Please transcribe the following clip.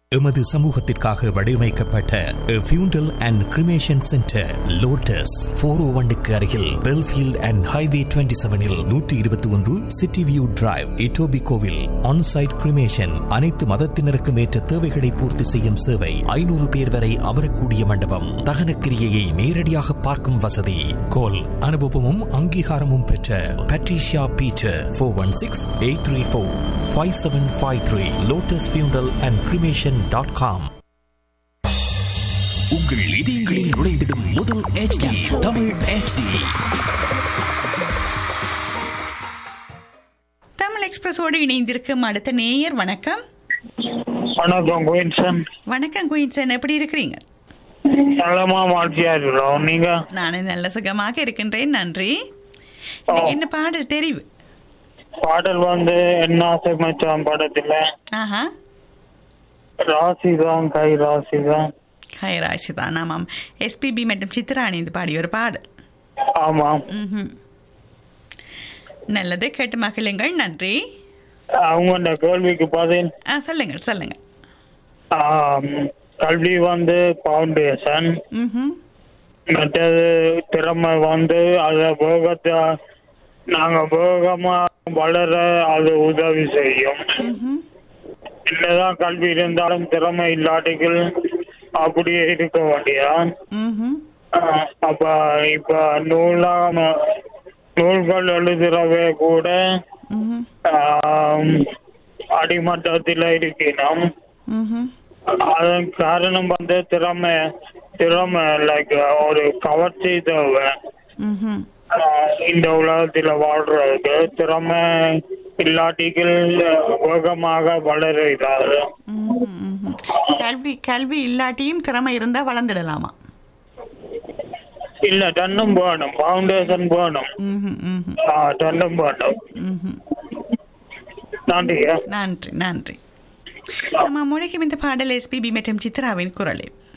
எமது சமூகத்திற்காக வடிவமைக்கப்பட்ட funeral and cremation centre Lotus four O ஒன்னுக்கு அருகில் பெல்ஃபீல்ட் அண்ட் ஹைவே டுவெண்ட்டி செவனில் நூற்றி இருபத்தி ஒன்று சிட்டி வியூ டிரைவ் இட்டோபி கோவில் ஆன்சைட் கிரிமேஷன் அனைத்து மதத்தினருக்கும் ஏற்ற தேவைகளை பூர்த்தி செய்யும் சேவை ஐநூறு பேர் வரை அமரக்கூடிய மண்டபம் தகனக்கிரியையை நேரடியாக பார்க்கும் வசதி கோல் அனுபவமும் அங்கீகாரமும் பெற்ற Patricia Beecher four one six eight three four five seven five three Lotus funeral and cremation dot com உங்கள் இதயங்களில் நுழைந்திடும் முதல் HD தமிழ் HD தமிழ் எக்ஸ்பிரஸோடு இணைந்திருக்கும் அடுத்த நேயர் வணக்கம் வணக்கம் குயின்சன் வணக்கம் குயின்சன் எப்படி இருக்கிறீங்க நலமா மாற்றியா இருக்கிறோம் நீங்க நானும் நல்ல சுகமாக இருக்கின்றேன் நன்றி இன்னைக்கு என்ன பாடல் தெரிவு பாடல் வந்து என்ன ஆசை மச்சான் படத்துல ஆஹா ராசிதான் கை ராசிதான் ஹயராசி தான் ஆமாம் எஸ்பிபி மற்றும் சித்ரா இணைந்து பாடிய ஒரு பாடல் ஆமாம் ம்ஹும். நல்லது கேட்டு மகிழுங்கள் நன்றி அவங்க அந்த கேள்விக்கு பதில் ஆ சொல்லுங்கள் சொல்லுங்கள் ஆம், கல்வி வந்து பவுண்டேஷன் ம் மற்றது திறமை வந்து அத வேகத்தை நாங்க வேகமா வளர அது உதவி செய்யும் ம் என்னதான் கல்வி இருந்தாலும் திறமை இல்லாட்டிகள் அப்படியே இருக்க வேண்டியதான் ம் ஆஹ் அப்ப இப்ப நூலாம் நூல்கள் எழுதுறவே கூட ம் ஆம், அடிமட்டத்தில் இருக்கணும் ம் அதன் காரணம் வந்து திறமை திறமை லைக் ஒரு கவர்ச்சி தேவை ம் ஆஹ் இந்த உலகத்துல வாழ்றதுக்கு திறமை இல்லாட்டிகள் வேகமாக வளருகிறாரு ம்ஹும். கல்வி கல்வி இல்லாட்டியும் திறமை இருந்தா வளர்ந்துடலாமா இல்ல தன்னும் வேணும் பவுண்டேஷன் வேணும் ம்ஹும், ம்ஹும், ஆஹ் தன்னும் வேணும் ம்ஹும். நன்றியா நன்றி நன்றி நம்ம முளைக்கும் இந்த பாடல் எஸ்பிபி மற்றும் சித்ராவின் குரலில்